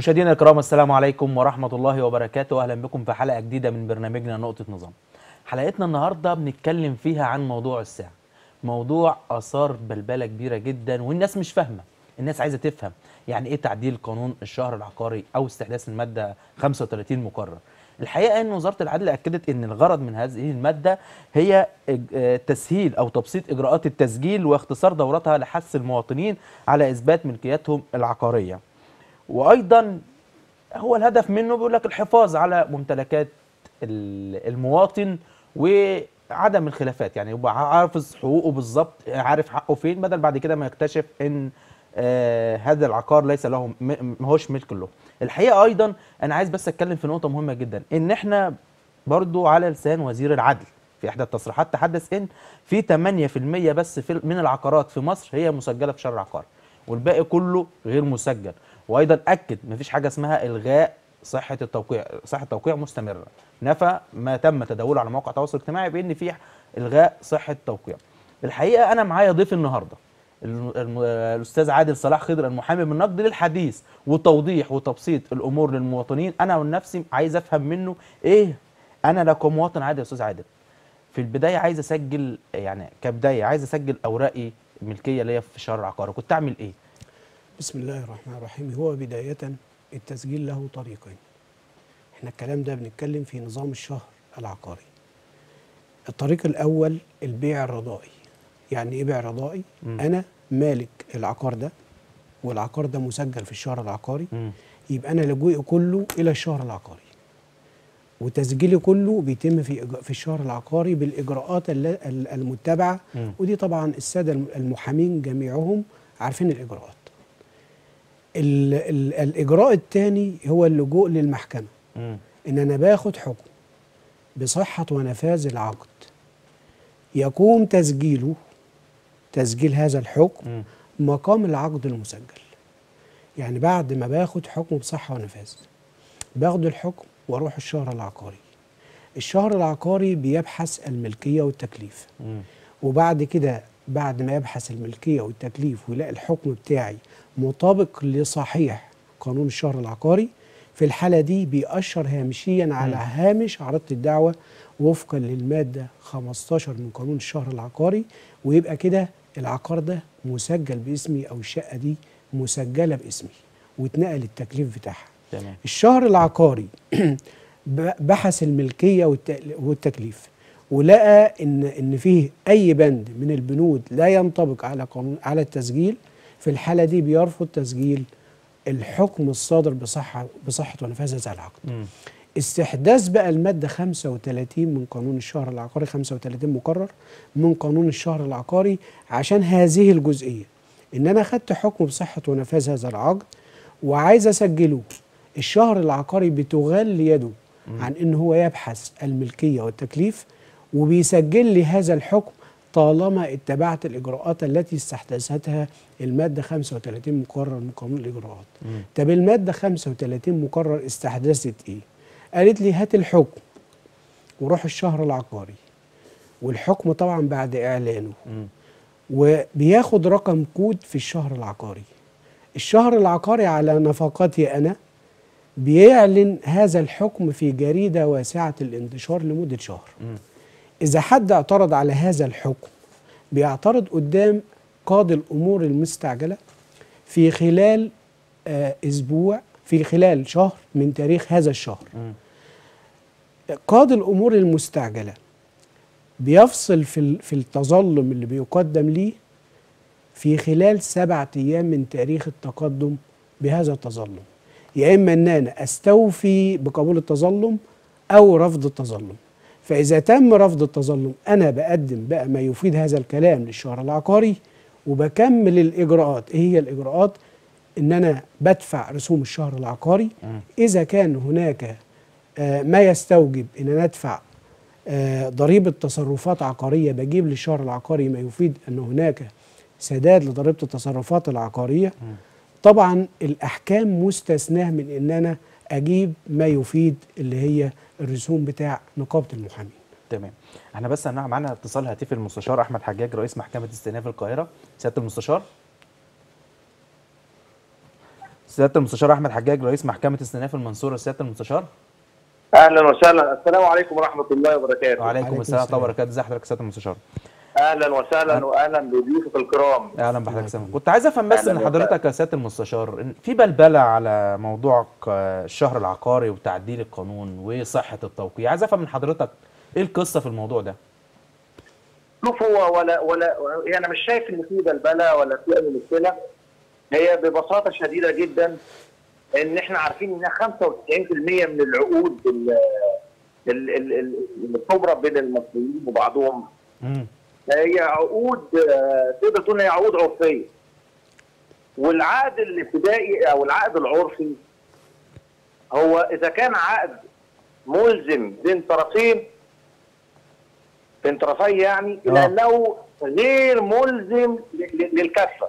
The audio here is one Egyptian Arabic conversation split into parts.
مشاهدينا الكرام السلام عليكم ورحمة الله وبركاته أهلا بكم في حلقة جديدة من برنامجنا نقطة نظام حلقتنا النهاردة بنتكلم فيها عن موضوع الساعة موضوع أثار بلبلة كبيرة جدا والناس مش فاهمة الناس عايزة تفهم يعني إيه تعديل قانون الشهر العقاري أو استحداث المادة 35 مقرر الحقيقة أن وزارة العدل أكدت أن الغرض من هذه المادة هي إج- آه، تسهيل أو تبسيط إجراءات التسجيل واختصار دورتها لحث المواطنين على إثبات ملكيتهم العقارية وايضا هو الهدف منه بيقول لك الحفاظ على ممتلكات ال- المواطن وعدم الخلافات يعني يبقى عارف حقوقه بالظبط عارف حقه فين بدل بعد كده ما يكتشف ان آه هذا العقار ليس له م- ما هوش ملك له الحقيقه ايضا انا عايز بس اتكلم في نقطه مهمه جدا ان احنا برضو على لسان وزير العدل في احدى التصريحات تحدث ان في 8% بس في من العقارات في مصر هي مسجله في شهر العقار والباقي كله غير مسجل وايضا اكد مفيش حاجه اسمها الغاء صحه التوقيع صحه التوقيع مستمره نفى ما تم تداوله على مواقع التواصل الاجتماعي بان في الغاء صحه التوقيع الحقيقه انا معايا ضيف النهارده الم- الم- الاستاذ عادل صلاح خضر المحامي من النقد للحديث وتوضيح وتبسيط الامور للمواطنين انا والنفسي عايز افهم منه ايه انا لو كمواطن عادي يا استاذ عادل في البدايه عايز اسجل يعني كبدايه عايز اسجل اوراقي الملكيه ليا في شهر العقار كنت اعمل ايه بسم الله الرحمن الرحيم هو بداية التسجيل له طريقين احنا الكلام ده بنتكلم في نظام الشهر العقاري الطريق الأول البيع الرضائي يعني ايه بيع رضائي؟ مم. أنا مالك العقار ده والعقار ده مسجل في الشهر العقاري مم. يبقى أنا لجوئي كله إلى الشهر العقاري وتسجيلي كله بيتم في إج- في الشهر العقاري بالإجراءات الل- ال- المتبعة مم. ودي طبعا السادة الم- المحامين جميعهم عارفين الإجراءات ال ال الإجراء الثاني هو اللجوء للمحكمة مم. إن أنا باخد حكم بصحة ونفاذ العقد يقوم تسجيله تسجيل هذا الحكم مم. مقام العقد المسجل يعني بعد ما باخد حكم بصحة ونفاذ باخد الحكم واروح الشهر العقاري الشهر العقاري بيبحث الملكية والتكليف مم. وبعد كده بعد ما يبحث الملكية والتكليف ويلاقي الحكم بتاعي مطابق لصحيح قانون الشهر العقاري في الحالة دي بيأشر هامشيا على هامش عرض الدعوة وفقا للمادة 15 من قانون الشهر العقاري ويبقى كده العقار ده مسجل باسمي أو الشقة دي مسجلة باسمي واتنقل التكليف بتاعها تمام الشهر العقاري ب- بحث الملكيه والت- والتكليف ولقى ان ان فيه اي بند من البنود لا ينطبق على قانون على التسجيل في الحاله دي بيرفض تسجيل الحكم الصادر بصحه بصحه ونفاذ هذا العقد. مم. استحداث بقى الماده 35 من قانون الشهر العقاري 35 مقرر من قانون الشهر العقاري عشان هذه الجزئيه ان انا خدت حكم بصحه ونفاذ هذا العقد وعايز اسجله الشهر العقاري بتغل يده عن ان هو يبحث الملكيه والتكليف وبيسجل لي هذا الحكم طالما اتبعت الاجراءات التي استحدثتها الماده 35 مقرر من قانون الاجراءات. مم. طب الماده 35 مقرر استحدثت ايه؟ قالت لي هات الحكم وروح الشهر العقاري والحكم طبعا بعد اعلانه مم. وبياخد رقم كود في الشهر العقاري الشهر العقاري على نفقتي أنا بيعلن هذا الحكم في جريدة واسعة الانتشار لمدة شهر مم. إذا حد اعترض على هذا الحكم بيعترض قدام قاضي الأمور المستعجلة في خلال آه، أسبوع في خلال شهر من تاريخ هذا الشهر مم. قاضي الامور المستعجله بيفصل في ال- في التظلم اللي بيقدم ليه في خلال سبعة ايام من تاريخ التقدم بهذا التظلم يا اما ان انا استوفي بقبول التظلم او رفض التظلم فاذا تم رفض التظلم انا بقدم بقى ما يفيد هذا الكلام للشهر العقاري وبكمل الاجراءات ايه هي الاجراءات ان انا بدفع رسوم الشهر العقاري مم. اذا كان هناك آه، ما يستوجب ان انا ادفع آه، ضريبه تصرفات عقاريه بجيب للشهر العقاري ما يفيد ان هناك سداد لضريبه التصرفات العقاريه مم. طبعا الاحكام مستثناه من ان انا اجيب ما يفيد اللي هي الرسوم بتاع نقابه المحامين تمام احنا بس هنعمل معانا اتصال هاتفي المستشار احمد حجاج رئيس محكمه استئناف القاهره سياده المستشار سياده المستشار احمد حجاج رئيس محكمه استئناف المنصوره سياده المستشار اهلا وسهلا السلام عليكم ورحمه الله وبركاته وعليكم وعليكم السلام ورحمه الله السلام. وبركاته ازي حضرتك يا سياده المستشار اهلا وسهلا واهلا بضيوفك الكرام اهلا بحضرتك سامي كنت عايز افهم بس أهلاً من حضرتك يا سياده المستشار إن في بلبله على موضوع ك- الشهر العقاري وتعديل القانون وصحه التوقيع عايز افهم من حضرتك ايه القصه في الموضوع ده شوف هو ولا ولا يعني انا مش شايف ان في بلبله ولا في اي مشكله هي ببساطه شديده جدا ان احنا عارفين ان 95% من العقود ال- ال- ال- ال- اللي بتبرم بين المصريين وبعضهم امم هي عقود آه، تقدر تقول إن هي عقود عرفيه والعقد الابتدائي او العقد العرفي هو اذا كان عقد ملزم بين طرفين بين طرفي يعني آه. الا انه غير ملزم ل- ل- للكافه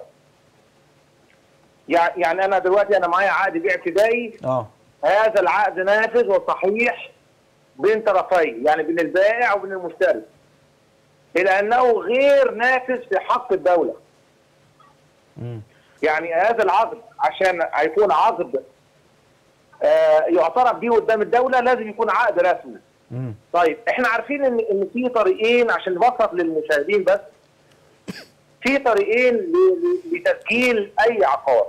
يع- يعني انا دلوقتي انا معايا عقد بيع ابتدائي اه هذا العقد نافذ وصحيح بين طرفي يعني بين البائع وبين المشتري إلى أنه غير نافذ في حق الدولة امم يعني هذا العقد عشان هيكون عقد آه، يعترف بيه قدام الدولة لازم يكون عقد رسمي امم طيب احنا عارفين ان ان في طريقين عشان نبسط للمشاهدين بس في طريقين ل- ل- لتسجيل اي عقار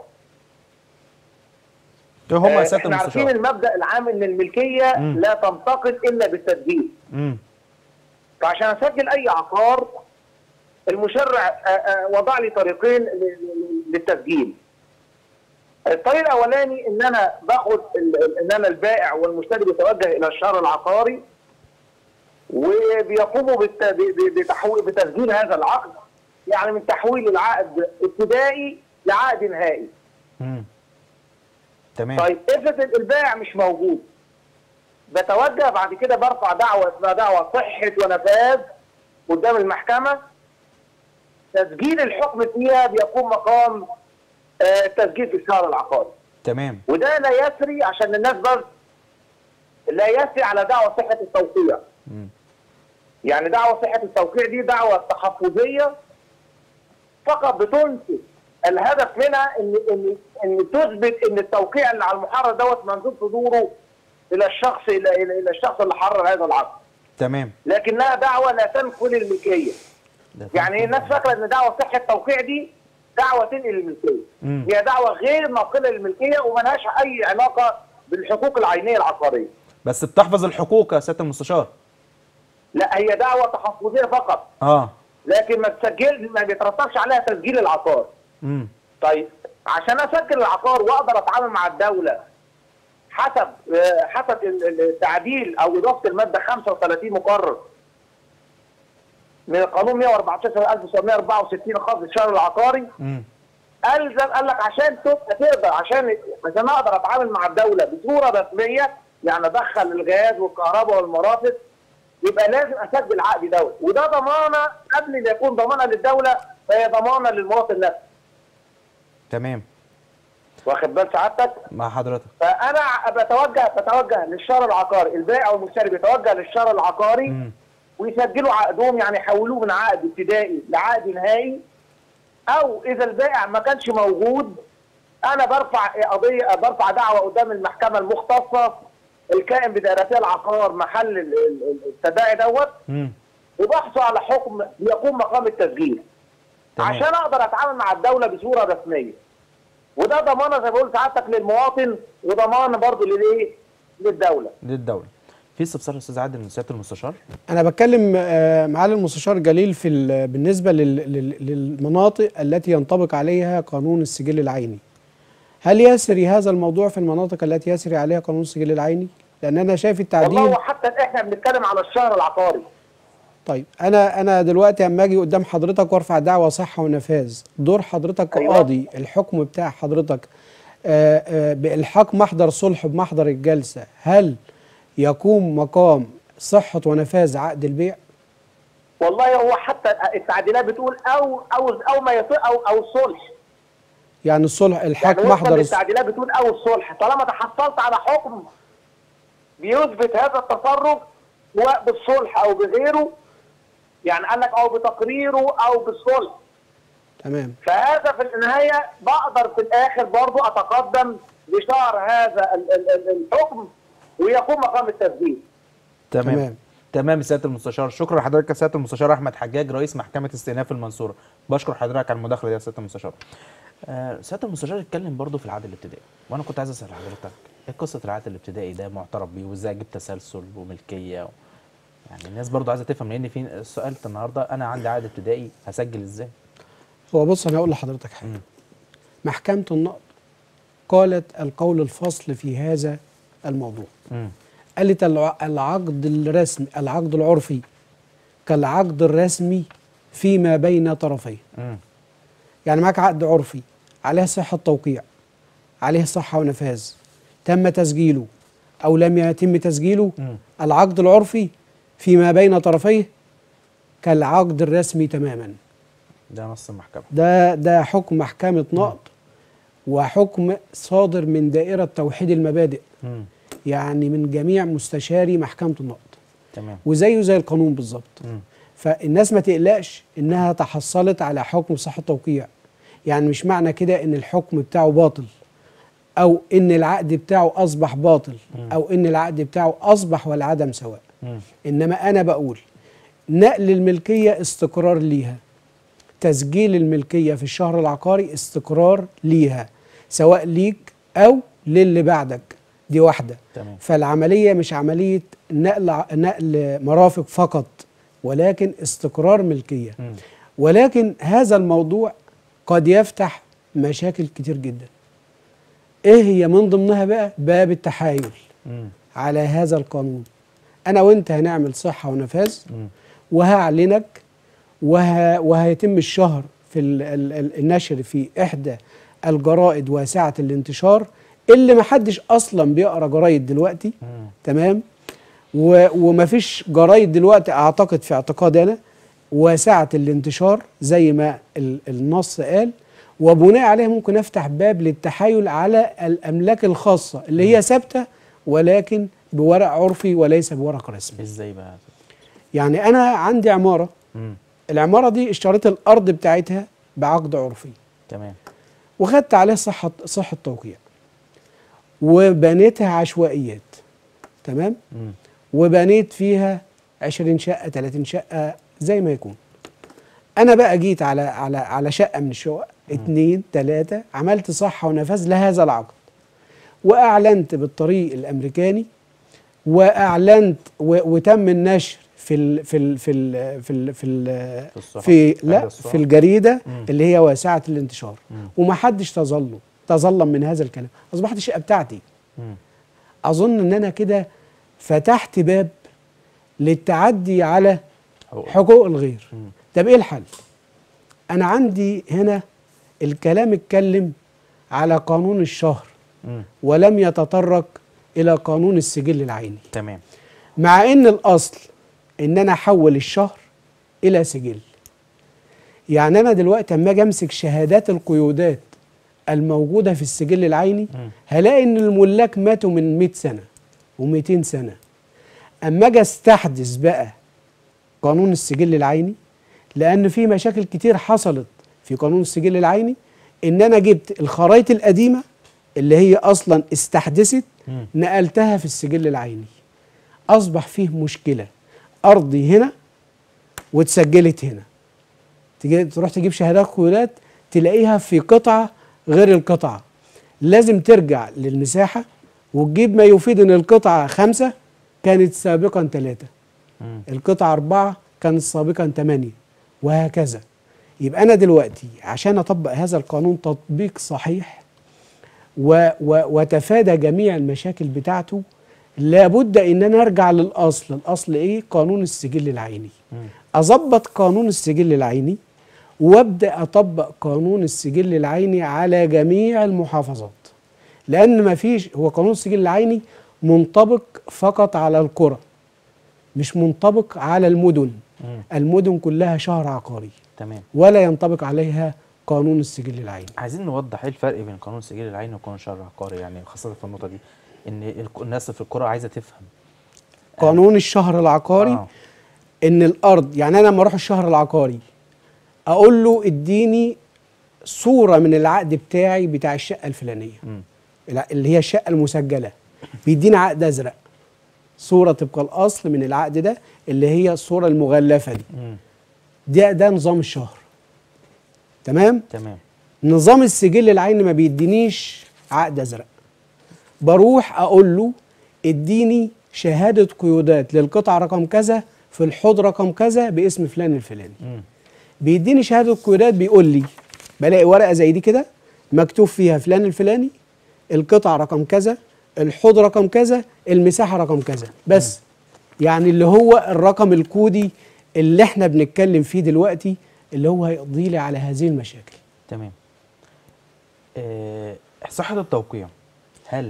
ايه هم يا آه، سياده احنا عارفين المستشار المبدا العام ان الملكيه مم. لا تنتقل الا بالتسجيل امم فعشان اسجل اي عقار المشرع آه، آه، وضع لي طريقين ل- ل- للتسجيل الطريق الاولاني ان انا باخد ال- ال- ان انا البائع والمشتري بيتوجه الى الشهر العقاري وبيقوموا بالت- ب- ب- بتحويل بتسجيل هذا العقد يعني من تحويل العقد ابتدائي لعقد نهائي امم تمام طيب افرض البائع مش موجود بتوجه بعد كده برفع دعوه اسمها دعوه صحه ونفاذ قدام المحكمه تسجيل الحكم فيها بيقوم مقام آه، التسجيل في الشهر العقاري تمام وده لا يسري عشان الناس بس لا يسري على دعوه صحه التوقيع مم. يعني دعوه صحه التوقيع دي دعوه تحفظيه فقط بتنسب الهدف منها ان ان ان تثبت ان التوقيع اللي على المحرر دوت منسوب صدوره الى الشخص الى الى إلى الشخص اللي حرر هذا العقد تمام لكنها دعوه لا تنقل الملكيه ده يعني الناس فاكره ان دعوه صحه التوقيع دي دعوه تنقل الملكيه مم. هي دعوه غير ناقله للملكيه وملهاش اي علاقه بالحقوق العينيه العقاريه بس بتحفظ الحقوق يا سياده المستشار لا هي دعوه تحفظيه فقط اه لكن ما تسجل ما بيترتبش عليها تسجيل العقار امم طيب عشان اسجل العقار واقدر اتعامل مع الدوله حسب آه، حسب ال- ال- التعديل او اضافه الماده 35 مقرر من القانون 114 1964 الخاص بالشهر العقاري امم الزم قال لك عشان تبقى تقدر عشان عشان اقدر اتعامل مع الدوله بصوره رسميه يعني ادخل الغاز والكهرباء والمرافق يبقى لازم اسجل عقدي دوله وده ضمانه قبل ما يكون ضمانه للدوله فهي ضمانه للمواطن نفسه تمام واخد بال سعادتك مع حضرتك فانا بتوجه بتوجه للشهر العقاري البائع والمشتري بيتوجه للشهر العقاري امم ويسجلوا عقدهم يعني يحولوه من عقد ابتدائي لعقد نهائي او اذا البائع ما كانش موجود انا برفع قضيه برفع دعوه قدام المحكمه المختصه الكائن بدائرتي العقار محل ال- ال- التداعي دوت امم وبحثوا على حكم بيقوم مقام التسجيل تمام. عشان اقدر اتعامل مع الدوله بصوره رسميه وده ضمانه زي ما بقول سعادتك للمواطن وضمانه برضه للايه؟ للدوله للدوله في استفسار يا استاذ عادل من سياده المستشار انا بتكلم آه، معالي المستشار جليل في ال- بالنسبه لل- لل- للمناطق التي ينطبق عليها قانون السجل العيني هل يسري هذا الموضوع في المناطق التي يسري عليها قانون السجل العيني لان انا شايف والله التعديل هو حتى احنا بنتكلم على الشهر العقاري طيب انا انا دلوقتي اما اجي قدام حضرتك وارفع دعوه صحه ونفاذ دور حضرتك أيوة. كقاضي الحكم بتاع حضرتك آه، آه، بالحاق محضر صلح بمحضر الجلسه هل يقوم مقام صحه ونفاذ عقد البيع والله هو حتى التعديلات بتقول او او او ما يطيق او او الصلح يعني الصلح الحاق يعني وفقا محضر الص- للتعديلات بتقول او الصلح طالما تحصلت على حكم بيثبت هذا التصرف سواء بالصلح او بغيره يعني قال لك او بتقريره او بالصلح تمام فهذا في النهايه بقدر في الاخر برضو اتقدم لشهر هذا ال- ال- ال- الحكم ويقوم مقام التسجيل تمام تمام. تمام, تمام سياده المستشار شكرا لحضرتك يا سياده المستشار احمد حجاج رئيس محكمه استئناف المنصوره بشكر حضرتك على المداخله دي يا سياده المستشار آه سياده المستشار اتكلم برضو في العهد الابتدائي وانا كنت عايز اسال حضرتك ايه قصه العهد الابتدائي ده معترف بيه وازاي اجيب تسلسل وملكيه و... يعني الناس برضو عايزه تفهم لان في السؤال النهارده انا عندي عقد ابتدائي هسجل ازاي هو بص انا هقول لحضرتك حاجه مم. محكمه النقض قالت القول الفصل في هذا الموضوع امم قالت الع- العقد الرسمي العقد العرفي كالعقد الرسمي فيما بين طرفيه امم يعني معاك عقد عرفي عليه صحة توقيع عليه صحة ونفاذ تم تسجيله أو لم يتم تسجيله مم. العقد العرفي فيما بين طرفيه كالعقد الرسمي تماما ده نص المحكمه ده ده حكم محكمة نقض وحكم صادر من دائرة توحيد المبادئ امم يعني من جميع مستشاري محكمة النقض تمام وزيه زي القانون بالظبط امم فالناس ما تقلقش انها تحصلت على حكم صحة توقيع يعني مش معنى كده ان الحكم بتاعه باطل او ان العقد بتاعه اصبح باطل او ان العقد بتاعه اصبح والعدم سواء امم انما انا بقول نقل الملكية استقرار ليها تسجيل الملكية في الشهر العقاري استقرار ليها سواء ليك او للي بعدك دي واحدة تمام فالعملية مش عملية نقل ع- نقل مرافق فقط ولكن استقرار ملكية امم ولكن هذا الموضوع قد يفتح مشاكل كتير جدا ايه هي من ضمنها بقى باب التحايل امم على هذا القانون انا وانت هنعمل صحة ونفاذ امم وهعلنك وه... وهيتم الشهر في ال... ال... ال- النشر في احدى الجرائد واسعة الانتشار اللي محدش اصلا بيقرا جرايد دلوقتي امم تمام و... ومفيش جرايد دلوقتي اعتقد في اعتقادي انا واسعة الانتشار زي ما ال... النص قال وبناء عليه ممكن افتح باب للتحايل على الاملاك الخاصة اللي هي ثابتة ولكن بورق عرفي وليس بورق رسمي ازاي بقى يعني انا عندي عمارة امم العمارة دي اشتريت الارض بتاعتها بعقد عرفي تمام وخدت عليه صحة صحة توقيع وبنيتها عشوائيات تمام امم وبنيت فيها 20 شقة 30 شقة زي ما يكون انا بقى جيت على على على شقة من الشقق اتنين تلاتة عملت صحة ونفاذ لهذا العقد واعلنت بالطريق الامريكاني واعلنت و- وتم النشر في ال في ال في ال في ال في, ال في الصحف. في عند لا الصحف. في الجريده مم. اللي هي واسعه الانتشار مم. ومحدش تظلم تظلم من هذا الكلام اصبحت الشقه بتاعتي امم اظن ان انا كده فتحت باب للتعدي على حقوق. حقوق الغير مم. طب ايه الحل انا عندي هنا الكلام اتكلم على قانون الشهر امم ولم يتطرق الى قانون السجل العيني تمام مع ان الاصل ان انا احول الشهر الى سجل يعني انا دلوقتي اما اجي امسك شهادات القيودات الموجوده في السجل العيني مم. هلاقي ان الملاك ماتوا من 100 سنه و200 سنه اما اجي استحدث بقى قانون السجل العيني لان في مشاكل كتير حصلت في قانون السجل العيني ان انا جبت الخرائط القديمه اللي هي اصلا استحدثت مم. نقلتها في السجل العيني اصبح فيه مشكله ارضي هنا واتسجلت هنا تيجي تروح تجيب شهادات قيودات تلاقيها في قطعه غير القطعه لازم ترجع للمساحه وتجيب ما يفيد ان القطعه خمسه كانت سابقا ثلاثه مم. القطعه اربعه كانت سابقا ثمانيه وهكذا يبقى انا دلوقتي عشان اطبق هذا القانون تطبيق صحيح و و وتفادى جميع المشاكل بتاعته لابد ان انا ارجع للاصل الاصل ايه قانون السجل العيني مم. اظبط قانون السجل العيني وابدا اطبق قانون السجل العيني على جميع المحافظات لان ما فيش هو قانون السجل العيني منطبق فقط على القرى مش منطبق على المدن مم. المدن كلها شهر عقاري تمام ولا ينطبق عليها قانون السجل العيني عايزين نوضح ايه الفرق بين قانون السجل العيني وقانون الشهر العقاري يعني خاصه في النقطه دي ان الك- الناس في القرى عايزه تفهم قانون الشهر العقاري آه. ان الارض يعني انا لما اروح الشهر العقاري اقول له اديني صوره من العقد بتاعي بتاع الشقه الفلانيه مم. الع- اللي هي الشقه المسجله بيديني عقد ازرق صوره طبق الاصل من العقد ده اللي هي الصوره المغلفه دي مم. ده ده نظام الشهر تمام تمام نظام السجل العيني ما بيدينيش عقد ازرق بروح اقول له اديني شهاده قيودات للقطعه رقم كذا في الحوض رقم كذا باسم فلان الفلاني مم. بيديني شهاده قيودات بيقول لي بلاقي ورقه زي دي كده مكتوب فيها فلان الفلاني القطعه رقم كذا الحوض رقم كذا المساحه رقم كذا بس يعني اللي هو الرقم الكودي اللي احنا بنتكلم فيه دلوقتي اللي هو هيقضي لي على هذه المشاكل تمام آه، صحة التوقيع هل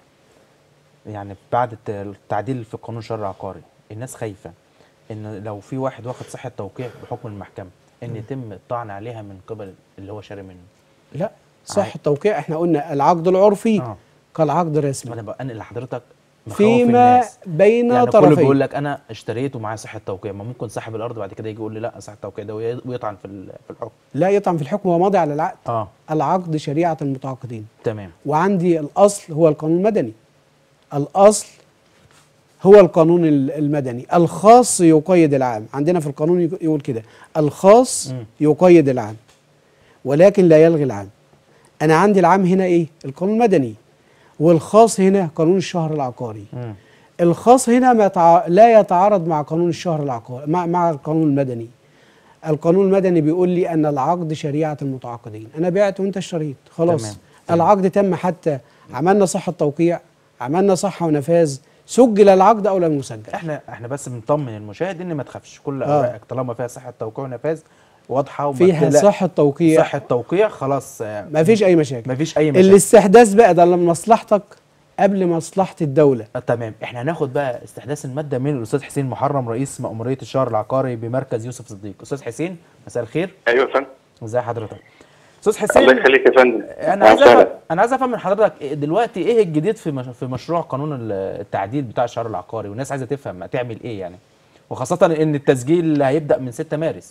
يعني بعد الت- التعديل في قانون الشهر العقاري الناس خايفة ان لو في واحد واخد صحة توقيع بحكم المحكمة ان يتم الطعن عليها من قبل اللي هو شاري منه لا صح عادي. التوقيع احنا قلنا العقد العرفي اه كالعقد الرسمي انا بنقل لحضرتك مخاوف فيما الناس بين يعني كله بيقول طرفين لك انا اشتريت ومعايا صحة توقيع ما ممكن صاحب الارض بعد كده يجي يقول لي لا صحة التوقيع ده وي- ويطعن في ال- في الحكم لا يطعن في الحكم وماضي على العقد اه العقد شريعه المتعاقدين تمام وعندي الاصل هو القانون المدني الاصل هو القانون ال- المدني الخاص يقيد العام عندنا في القانون يق- يقول كده الخاص مم. يقيد العام ولكن لا يلغي العام انا عندي العام هنا ايه القانون المدني والخاص هنا قانون الشهر العقاري مم. الخاص هنا ما تع... لا يتعارض مع قانون الشهر العقاري مع مع القانون المدني القانون المدني بيقول لي ان العقد شريعه المتعاقدين انا بعت وانت اشتريت خلاص تمام. تمام. العقد تم حتى عملنا صحه توقيع عملنا صحه ونفاذ سجل العقد او لم يسجل احنا احنا بس بنطمن المشاهد ان ما تخافش كل آه. اوراقك طالما فيها صحه توقيع ونفاذ واضحه وما فيها تقلق- صحه توقيع صحه توقيع خلاص آه، ما فيش اي مشاكل ما فيش اي مشاكل الاستحداث بقى ده لمصلحتك قبل مصلحه الدوله آه تمام احنا هناخد بقى استحداث الماده من الاستاذ حسين محرم رئيس مأموريه الشهر العقاري بمركز يوسف صديق استاذ حسين مساء الخير ايوه يا فندم ازي حضرتك استاذ الله حسين يخليك يا فندم انا أهلا عايز افهم وسهلا. انا عايز افهم من حضرتك إيه دلوقتي ايه الجديد في مش... في مشروع قانون ال- التعديل بتاع الشهر العقاري والناس عايزه تفهم هتعمل ايه يعني وخاصه ان التسجيل هيبدا من 6 مارس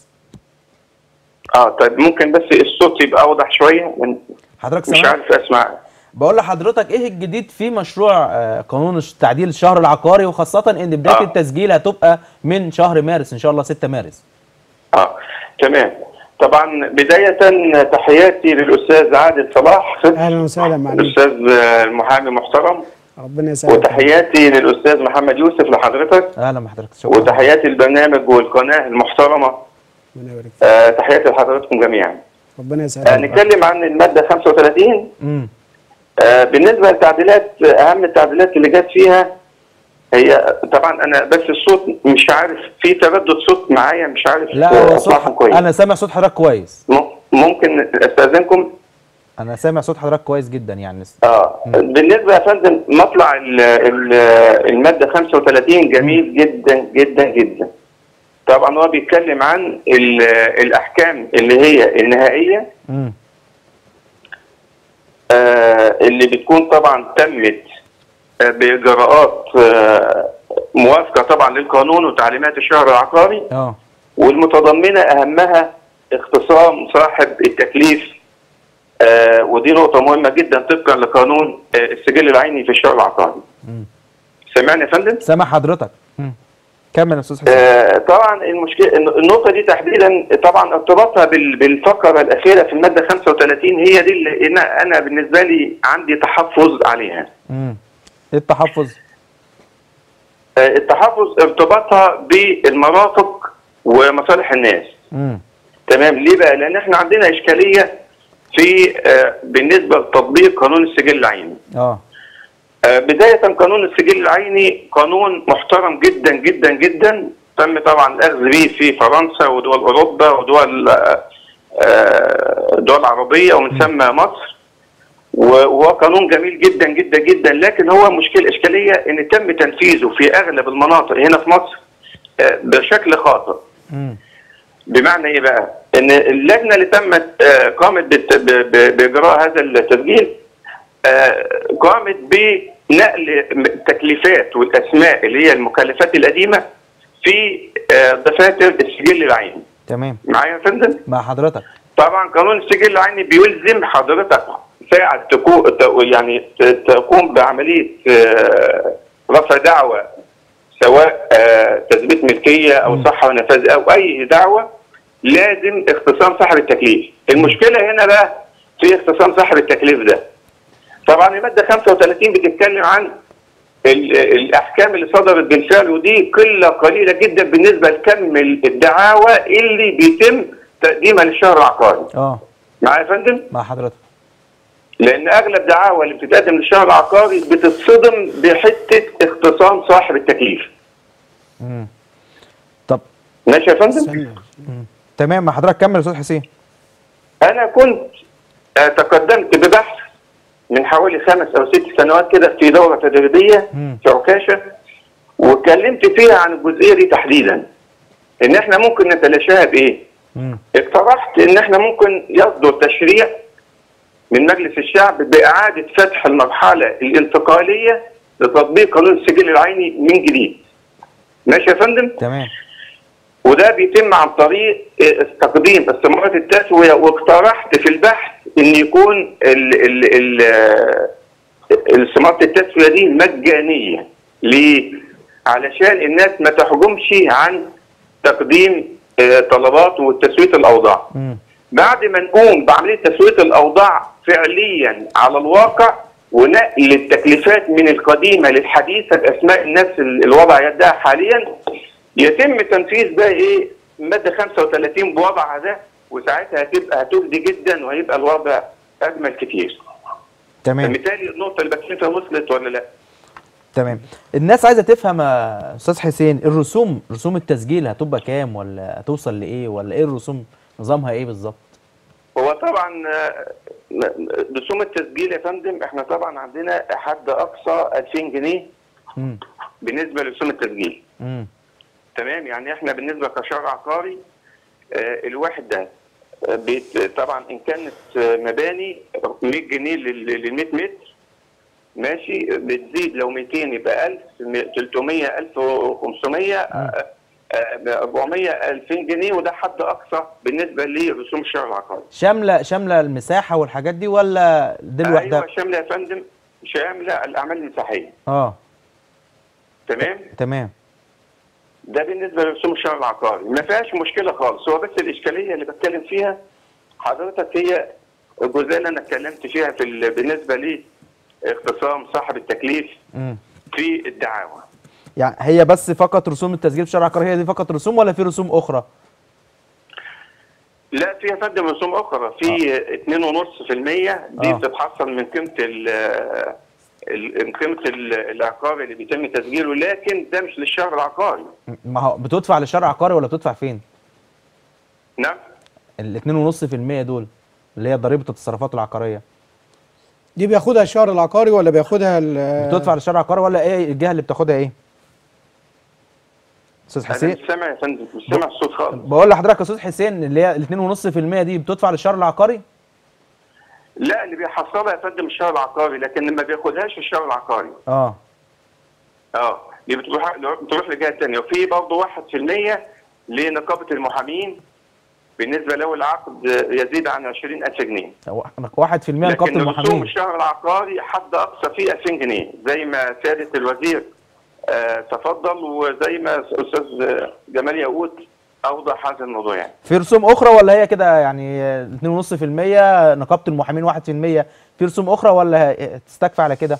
اه طيب ممكن بس الصوت يبقى اوضح شويه من- حضرتك مش سامع عارف اسمع بقول لحضرتك ايه الجديد في مشروع آه، قانون الش- تعديل الشهر العقاري وخاصه ان بدايه آه. التسجيل هتبقى من شهر مارس ان شاء الله 6 مارس اه تمام طبعا بدايه تحياتي للاستاذ عادل صلاح اهلا وسهلا معلم الاستاذ آه، المحامي محترم ربنا يسعدك وتحياتي للاستاذ محمد يوسف لحضرتك اهلا بحضرتك شكرا وتحياتي البرنامج والقناه المحترمه ربنا يبارك فيك. آه تحياتي لحضراتكم جميعا ربنا آه يسعدك نتكلم عن الماده 35 امم آه، بالنسبه للتعديلات آه، اهم التعديلات اللي جت فيها هي طبعا انا بس الصوت مش عارف في تردد صوت معايا مش عارف لا آه، هو صوت اسمعكم كويس انا سامع صوت حضرتك كويس م- ممكن استاذنكم انا سامع صوت حضرتك كويس جدا يعني اه بالنسبه يا فندم مطلع ال ال الماده 35 جميل جدا جدا جدا طبعا هو بيتكلم عن ال- الاحكام اللي هي النهائيه امم آه، اللي بتكون طبعا تمت آه، باجراءات آه، موافقه طبعا للقانون وتعليمات الشهر العقاري اه والمتضمنه اهمها اختصام صاحب التكليف آه، ودي نقطه مهمه جدا طبقا لقانون آه، السجل العيني في الشهر العقاري. مم. سمعني يا فندم؟ سامع حضرتك مم. كمل يا استاذ حسين آه، طبعا المشكله النقطه دي تحديدا طبعا ارتباطها بال- بالفقره الاخيره في الماده 35 هي دي اللي انا أنا بالنسبه لي عندي تحفظ عليها. امم ايه التحفظ آه، التحفظ ارتباطها بالمرافق ومصالح الناس. امم تمام ليه بقى؟ لان احنا عندنا اشكاليه في آه، بالنسبه لتطبيق قانون السجل العيني. اه آه، بدايه قانون السجل العيني قانون محترم جدا جدا جدا تم طبعا الاخذ به في فرنسا ودول اوروبا ودول آه، آه، دول عربيه ومن ثم مصر وهو قانون جميل جدا جدا جدا لكن هو مشكله اشكاليه ان تم تنفيذه في اغلب المناطق هنا في مصر آه، بشكل خاطئ. امم بمعنى ايه بقى؟ ان اللجنه اللي تمت آه، قامت بت- ب- ب- باجراء هذا التسجيل آه، قامت بنقل التكليفات والاسماء اللي هي المكلفات القديمه في آه، دفاتر السجل العيني. تمام معايا يا فندم؟ مع حضرتك طبعا قانون السجل العيني بيلزم حضرتك ساعة تكون يعني ت- تقوم بعملية آه، رفع دعوة سواء آه، تثبيت ملكية أو صحة ونفاذ أو أي دعوة لازم اختصام صاحب التكليف المشكلة هنا بقى في اختصام صاحب التكليف ده طبعا المادة 35 بتتكلم عن ال- الأحكام اللي صدرت بالفعل ودي قلة قليلة جدا بالنسبة لكم الدعاوى اللي بيتم تقديمها للشهر العقاري اه معايا يا فندم؟ مع حضرتك لان اغلب دعاوى اللي بتتقدم للشهر العقاري بتتصدم بحته اختصام صاحب التكليف مم. طب ماشي يا فندم استنى تمام مع حضرتك كمل يا استاذ حسين انا كنت آه، تقدمت ببحث من حوالي خمس او ست سنوات كده في دوره تدريبيه مم. في عكاشه واتكلمت فيها عن الجزئيه دي تحديدا ان احنا ممكن نتلاشاها بايه؟ مم. اقترحت ان احنا ممكن يصدر تشريع من مجلس الشعب باعاده فتح المرحله الانتقاليه لتطبيق قانون السجل العيني من جديد. ماشي يا فندم؟ تمام وده بيتم عن طريق اه، تقديم استمارات التسويه واقترحت في البحث ان يكون ال ال ال اه، استمارة التسويه دي مجانيه. ليه؟ علشان الناس ما تحجمش عن تقديم اه، طلبات وتسويه الاوضاع. مم. بعد ما نقوم بعمليه تسويه الاوضاع فعليا على الواقع ونقل التكليفات من القديمه للحديثه باسماء الناس ال- الوضع يدها حاليا يتم تنفيذ بقى ايه ماده 35 بوضعها ده وساعتها هتبقى هتجدي جدا وهيبقى الوضع اجمل كتير. تمام بالتالي النقطه اللي بتكلم وصلت ولا لا؟ تمام الناس عايزه تفهم يا استاذ حسين الرسوم رسوم التسجيل هتبقى كام ولا هتوصل لايه ولا ايه الرسوم نظامها ايه بالظبط هو طبعا آه، م- رسوم التسجيل يا فندم احنا طبعا عندنا حد اقصى 2000 جنيه امم بالنسبه لرسوم التسجيل. امم تمام يعني احنا بالنسبه كشهر عقاري آه، الواحد ده آه، بيت طبعا ان كانت آه، مباني 100 جنيه لل 100 متر ماشي بتزيد لو 200 يبقى 1000 م- 300 1500 آه، آه، 400 2000 جنيه وده حد اقصى بالنسبه لرسوم الشهر العقاري شامله شامله المساحه والحاجات دي ولا دي لوحدها ايوه شامله يا فندم شامله الاعمال المساحيه اه تمام تمام ده بالنسبه لرسوم الشهر العقاري ما فيهاش مشكله خالص هو بس الاشكاليه اللي بتكلم فيها حضرتك هي الجزئيه اللي انا اتكلمت فيها في ال- بالنسبه لي اختصام صاحب التكليف امم في الدعاوى يعني هي بس فقط رسوم التسجيل في شرع عقاري هي دي فقط رسوم ولا في رسوم اخرى لا في يا فندم رسوم اخرى في 2.5% دي آه. بتتحصل من قيمه ال ال- من قيمه ال- العقار اللي بيتم تسجيله لكن ده مش للشهر العقاري ما هو بتدفع للشرع عقاري ولا بتدفع فين نعم ال 2.5% دول اللي هي ضريبه التصرفات العقاريه دي بياخدها الشهر العقاري ولا بياخدها ال- بتدفع للشرع عقاري ولا ايه الجهه اللي بتاخدها ايه استاذ انا حسين مش سامع يا فندم مش سامع الصوت خالص بقول لحضرتك يا استاذ حسين اللي هي ال 2.5% دي بتدفع للشهر العقاري لا اللي بيحصلها يا فندم الشهر العقاري لكن ما بياخدهاش الشهر العقاري اه اه دي بتروح بتروح لجهه ثانيه وفي برضه 1% لنقابه المحامين بالنسبه لو العقد يزيد عن 20000 جنيه 1% نقابه لكن رسوم المحامين الشهر العقاري حد اقصى فيه 2000 جنيه زي ما سياده الوزير آه تفضل وزي ما استاذ جمال ياقوت اوضح هذا الموضوع يعني في رسوم اخرى ولا هي كده يعني 2.5% نقابه المحامين 1% في رسوم اخرى ولا تستكفى على كده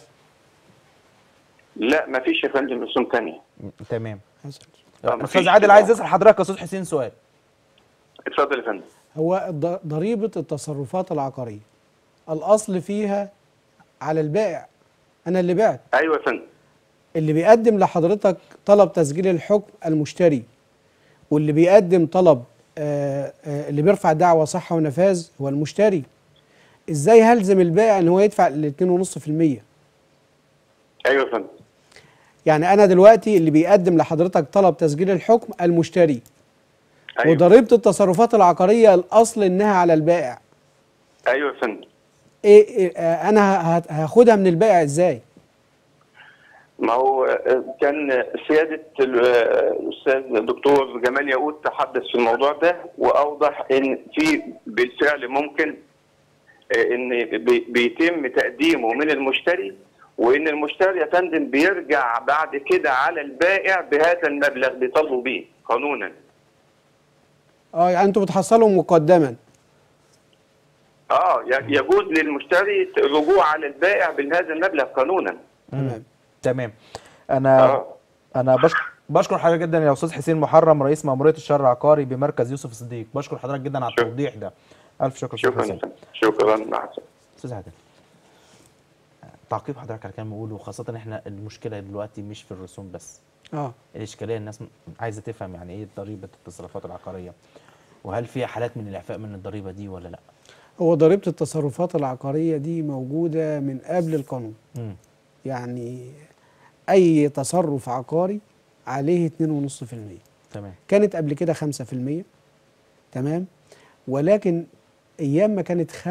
لا ما فيش يا فندم رسوم ثانيه تمام حسن. آه، مفيش استاذ عادل كده. عايز يسال حضرتك يا استاذ حسين سؤال اتفضل يا فندم هو الض- ضريبة التصرفات العقارية الأصل فيها على البائع أنا اللي بعت ايوه يا فندم اللي بيقدم لحضرتك طلب تسجيل الحكم المشتري واللي بيقدم طلب آه، آه، اللي بيرفع دعوى صحة ونفاذ هو المشتري ازاي هلزم البائع ان هو يدفع ال 2.5% ايوه يا فندم يعني انا دلوقتي اللي بيقدم لحضرتك طلب تسجيل الحكم المشتري ايوه وضريبة التصرفات العقارية الأصل إنها على البائع ايوه يا فندم إيه, إيه آه، أنا ه- هاخدها من البائع إزاي؟ ما هو آه، كان سيادة ال- آه، الأستاذ الدكتور جمال ياقوت تحدث في الموضوع ده وأوضح إن في بالفعل ممكن آه، إن بي- بيتم تقديمه من المشتري وإن المشتري يا فندم بيرجع بعد كده على البائع بهذا المبلغ بيطالبوا بيه قانونا. اه يعني انتوا بتحصلوا مقدما اه ي- يجوز للمشتري الرجوع على البائع بهذا المبلغ قانونا. تمام تمام انا اه انا بشكر بشكر حضرتك جدا يا استاذ حسين محرم رئيس مأمورية الشهر العقاري بمركز يوسف الصديق بشكر حضرتك جدا على شكرا. التوضيح ده الف شكر استاذ شكرا حسين يا فندم. شكرا مع السلامة. استاذ عادل تعقيب حضرتك على الكلام بقوله وخاصة احنا المشكلة دلوقتي مش في الرسوم بس اه الاشكالية الناس م- عايزة تفهم يعني ايه ضريبة التصرفات العقارية وهل في حالات من الاعفاء من الضريبة دي ولا لا هو ضريبه التصرفات العقاريه دي موجوده من قبل القانون مم. يعني اي تصرف عقاري عليه 2.5% تمام كانت قبل كده 5% تمام ولكن ايام ما كانت 5%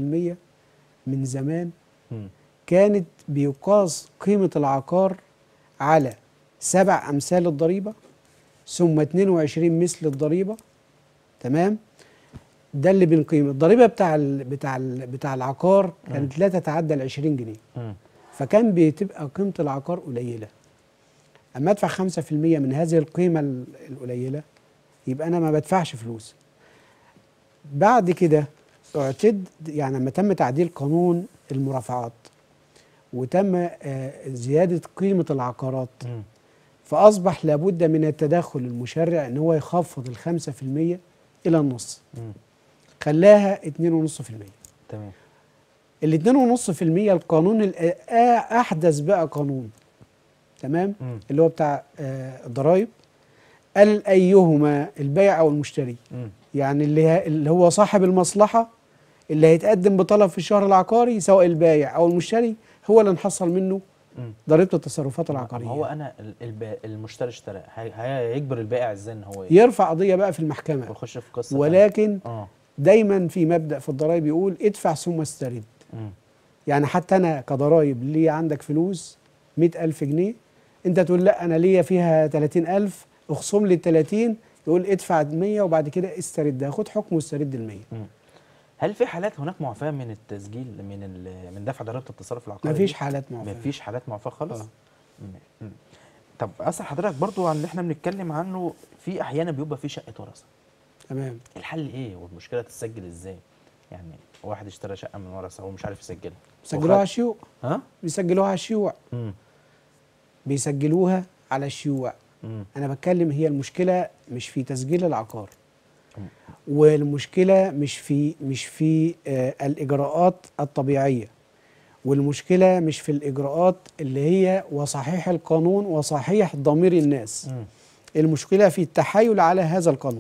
من زمان مم. كانت بيقاس قيمة العقار على سبع أمثال الضريبة ثم 22 مثل الضريبة تمام ده اللي بنقيم الضريبة بتاع ال بتاع ال بتاع العقار كانت لا تتعدى ال 20 جنيه مم. فكان بتبقى قيمة العقار قليلة أما أدفع 5% من هذه القيمة ال- القليلة يبقى أنا ما بدفعش فلوس بعد كده اعتد يعني لما تم تعديل قانون المرافعات وتم آه، زيادة قيمة العقارات مم. فأصبح لابد من التدخل المشرع إن هو يخفض الخمسة في المية إلى النص مم. خلاها اتنين ونص في المية تمام الاتنين ونص في المية القانون الأ- آ- أحدث بقى قانون تمام مم. اللي هو بتاع آه، الضرايب قال أيهما البائع أو المشتري مم. يعني اللي ه- اللي هو صاحب المصلحة اللي هيتقدم بطلب في الشهر العقاري سواء البائع أو المشتري هو اللي نحصل منه مم. ضريبة التصرفات ما العقارية هو انا ال- الب... المشتري اشترى هي- هيجبر البائع ازاي ان هو ي- يرفع قضية بقى في المحكمة يخش في قصه ولكن تانية. اه دايما في مبدأ في الضرايب يقول ادفع ثم استرد مم. يعني حتى أنا كضرايب ليا عندك فلوس مئة ألف جنيه أنت تقول لا أنا ليا فيها تلاتين ألف اخصم لي التلاتين يقول ادفع 100 وبعد كده استردها خد حكم واسترد ال 100 هل في حالات هناك معفاه من التسجيل من ال... من دفع ضريبه التصرف العقاري مفيش دي؟ حالات معفاه مفيش حالات معفاه خالص آه. مم. مم. طب اسال حضرتك برضو عن اللي احنا بنتكلم عنه في احيانا بيبقى في شقه ورثه تمام الحل ايه والمشكله تتسجل ازاي يعني واحد اشترى شقه من ورثه هو مش عارف يسجلها بيسجلوها على وخد- الشيوع ها بيسجلوها على الشيوع مم. بيسجلوها على الشيوع مم. انا بتكلم هي المشكله مش في تسجيل العقار مم. والمشكله مش في مش في آه الاجراءات الطبيعيه والمشكله مش في الاجراءات اللي هي وصحيح القانون وصحيح ضمير الناس مم. المشكله في التحايل على هذا القانون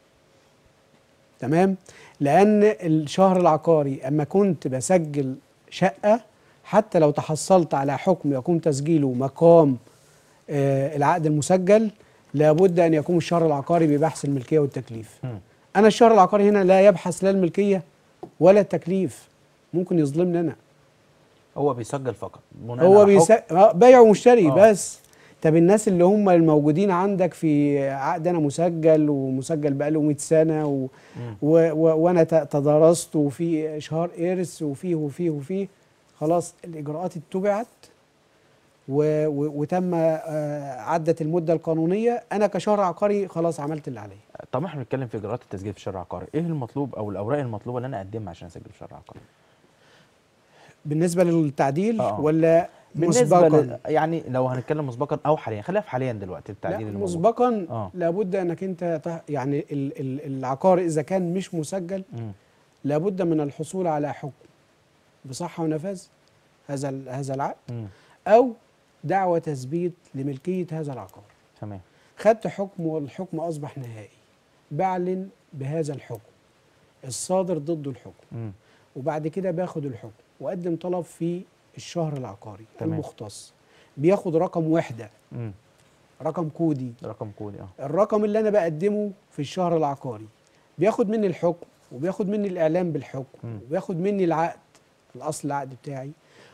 تمام لان الشهر العقاري اما كنت بسجل شقه حتى لو تحصلت على حكم يقوم تسجيله مقام آه، العقد المسجل لابد ان يقوم الشهر العقاري ببحث الملكيه والتكليف مم. انا الشهر العقاري هنا لا يبحث لا الملكيه ولا التكليف ممكن يظلمني انا هو بيسجل فقط بناء هو على بيس... حكم- آه، بايع ومشتري آه. بس طب الناس اللي هم الموجودين عندك في عقد انا مسجل ومسجل بقاله 100 سنه و... مم. و... و... وانا ت- تدارست وفي اشهار ارث وفيه وفيه وفيه خلاص الاجراءات اتبعت و... و... وتم آه، عدت المده القانونيه انا كشهر عقاري خلاص عملت اللي عليا طب احنا بنتكلم في اجراءات التسجيل في الشهر العقاري ايه المطلوب او الاوراق المطلوبه اللي انا اقدمها عشان اسجل في الشهر العقاري بالنسبه للتعديل آه. ولا بالنسبه مسبقا ل... يعني لو هنتكلم مسبقا او حاليا خلينا في حاليا دلوقتي التعديل لا اللي موجود. مسبقا آه. لابد انك انت تح- يعني ال- ال- العقار اذا كان مش مسجل مم. لابد من الحصول على حكم بصحه ونفاذ هذا ال- هذا العقد مم. او دعوه تثبيت لملكيه هذا العقار تمام خدت حكم والحكم اصبح نهائي بعلن بهذا الحكم الصادر ضد الحكم مم. وبعد كده باخد الحكم واقدم طلب في الشهر العقاري تمام. المختص بياخد رقم وحده مم. رقم كودي ده رقم كودي اه الرقم اللي انا بقدمه في الشهر العقاري بياخد مني الحكم وبياخد مني الاعلام بالحكم مم. وبياخد مني العقد الاصل العقد بتاعي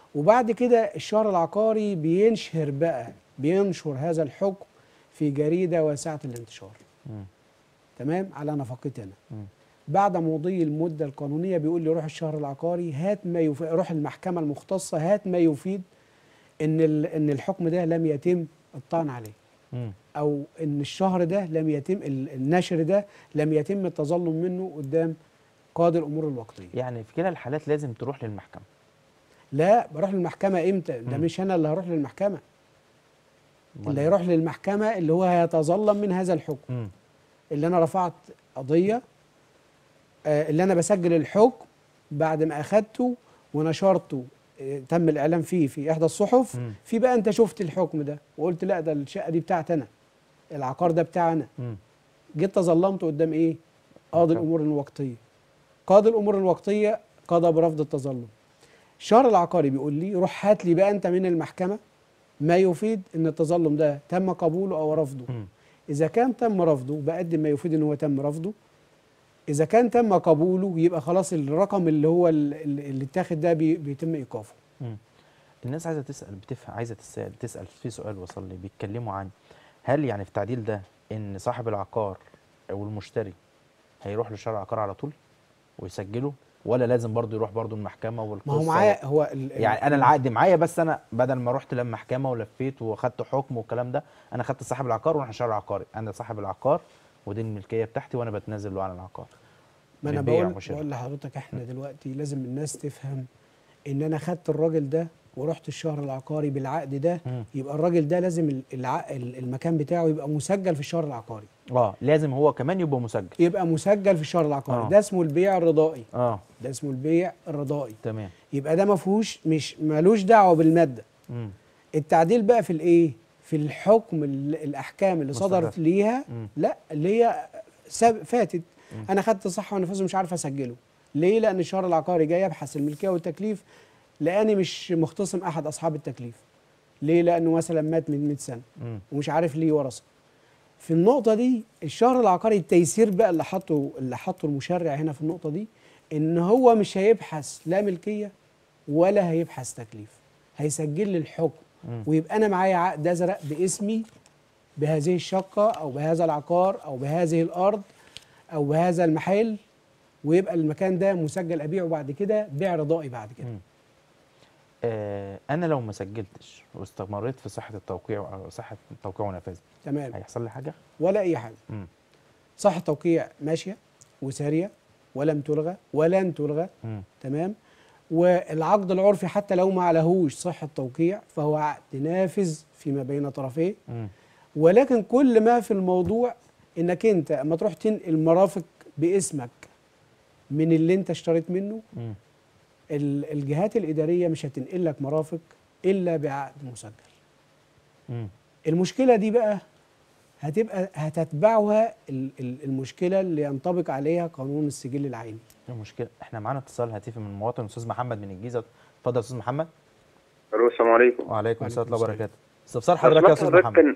وبعد كده الشهر العقاري بينشر بقى بينشر هذا الحكم في جريده واسعه الانتشار مم. تمام على نفقتي انا مم. بعد مضي المده القانونيه بيقول لي روح الشهر العقاري هات ما يفيد روح المحكمه المختصه هات ما يفيد ان ال- ان الحكم ده لم يتم الطعن عليه مم. او ان الشهر ده لم يتم ال- النشر ده لم يتم التظلم منه قدام قاضي الامور الوقتيه يعني في كلا الحالات لازم تروح للمحكمه لا بروح للمحكمه امتى ده مم. مش انا اللي هروح للمحكمه أمال اللي إيه؟ هيروح للمحكمه اللي هو هيتظلم من هذا الحكم مم. اللي انا رفعت قضيه آه، اللي انا بسجل الحكم بعد ما اخدته ونشرته آه، تم الاعلام فيه في احدى الصحف مم. في بقى انت شفت الحكم ده وقلت لا ده الشقه دي بتاعتي انا العقار ده بتاعي انا مم. جيت تظلمت قدام ايه قاضي طب. الامور الوقتيه قاضي الامور الوقتيه قضى برفض التظلم الشهر العقاري بيقول لي روح هات لي بقى انت من المحكمه ما يفيد ان التظلم ده تم قبوله او رفضه مم. اذا كان تم رفضه بقدم ما يفيد ان هو تم رفضه اذا كان تم قبوله يبقى خلاص الرقم اللي هو ال- ال- اللي اتاخد ده بي- بيتم ايقافه مم. الناس عايزه تسال بتفهم عايزه تسال تسال في سؤال وصل لي بيتكلموا عن هل يعني في التعديل ده ان صاحب العقار او المشتري هيروح لشارع العقار على طول ويسجله ولا لازم برضه يروح برضه المحكمه والقصه ما هو معايا هو ال- ال- يعني انا العقد معايا بس انا بدل ما رحت للمحكمه ولفيت واخدت حكم والكلام ده انا خدت صاحب العقار ورحت شارع العقاري انا صاحب العقار ودي الملكيه بتاعتي وانا بتنازل له عن العقار ما انا بيع بقول وشراء. بقول لحضرتك احنا دلوقتي لازم الناس تفهم ان انا خدت الراجل ده ورحت الشهر العقاري بالعقد ده مم. يبقى الراجل ده لازم ال- الع... ال- المكان بتاعه يبقى مسجل في الشهر العقاري اه لازم هو كمان يبقى مسجل يبقى مسجل في الشهر العقاري آه. ده اسمه البيع الرضائي اه ده اسمه البيع الرضائي تمام يبقى ده ما فيهوش مش مالوش دعوه بالماده مم. التعديل بقى في الايه في الحكم ال- الاحكام اللي صدرت مستحدث. ليها مم. لا اللي هي ساب فاتت انا خدت صحه ونفاذ ومش عارف اسجله ليه لان الشهر العقاري جاي يبحث الملكيه والتكليف لاني مش مختصم احد اصحاب التكليف ليه لانه مثلا مات من 100 سنه مم. ومش عارف ليه ورثه في النقطه دي الشهر العقاري التيسير بقى اللي حطه اللي حطه المشرع هنا في النقطه دي ان هو مش هيبحث لا ملكيه ولا هيبحث تكليف هيسجل لي الحكم مم. ويبقى انا معايا عقد ازرق باسمي بهذه الشقه او بهذا العقار او بهذه الارض او بهذا المحل ويبقى المكان ده مسجل ابيعه بعد كده بيع رضائي بعد كده مم. آه انا لو ما سجلتش واستمريت في صحه التوقيع او صحه التوقيع ونفاذه تمام هيحصل لي حاجه ولا اي حاجه مم. صح التوقيع ماشيه وساريه ولم تلغى ولن تلغى مم. تمام والعقد العرفي حتى لو ما عليهوش صحه توقيع فهو عقد نافذ فيما بين طرفيه مم. ولكن كل ما في الموضوع انك انت اما تروح تنقل مرافق باسمك من اللي انت اشتريت منه مم. ال- الجهات الاداريه مش هتنقل لك مرافق الا بعقد مسجل مم. المشكله دي بقى هتبقى هتتبعها ال- ال- المشكله اللي ينطبق عليها قانون السجل العيني المشكله احنا معانا اتصال هاتفي من مواطن استاذ محمد من الجيزه اتفضل يا استاذ محمد الو السلام عليكم وعليكم السلام ورحمه الله السلام. وبركاته استفسار حضرتك يا استاذ محمد كان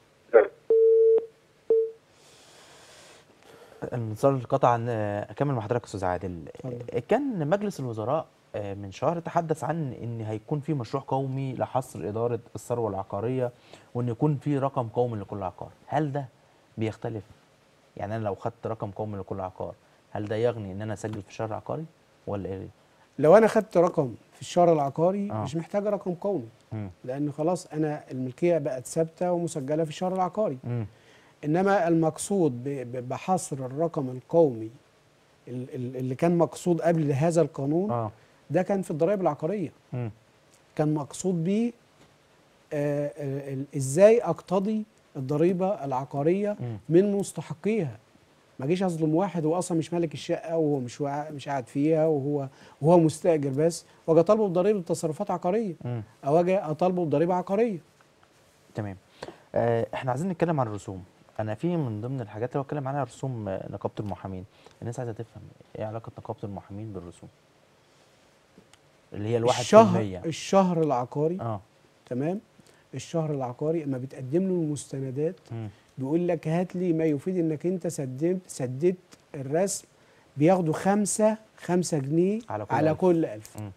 الاتصال قطع عن آه، اكمل مع حضرتك يا استاذ عادل اتفضل. آه، كان مجلس الوزراء آه، من شهر تحدث عن ان هيكون في مشروع قومي لحصر اداره الثروه العقاريه وان يكون في رقم قومي لكل عقار هل ده بيختلف يعني انا لو خدت رقم قومي لكل عقار هل ده يغني ان انا اسجل في الشهر العقاري ولا ايه لو انا خدت رقم في الشهر العقاري آه. مش محتاج رقم قومي مم. لان خلاص انا الملكيه بقت ثابته ومسجله في الشهر العقاري مم. انما المقصود ب- ب- بحصر الرقم القومي ال- ال- اللي كان مقصود قبل هذا القانون اه ده كان في الضرائب العقاريه مم. كان مقصود بيه آه، آه، ال- ازاي اقتضي الضريبه العقاريه مم. من مستحقيها ما اجيش اظلم واحد هو اصلا مش مالك الشقه وهو مش وع- مش قاعد فيها وهو وهو مستاجر بس واجي اطالبه بضريبه تصرفات عقاريه مم. او اجي اطالبه بضريبه عقاريه تمام آه، احنا عايزين نتكلم عن الرسوم انا في من ضمن الحاجات اللي بتكلم عنها رسوم آه، نقابه المحامين الناس عايزه تفهم ايه علاقه نقابه المحامين بالرسوم اللي هي الواحد في الشهر المية الشهر العقاري اه تمام الشهر العقاري اما بتقدم له المستندات مم. بيقول لك هات لي ما يفيد انك انت سددت سددت الرسم بياخدوا خمسة خمسة جنيه على كل على ألف. كل ألف مم.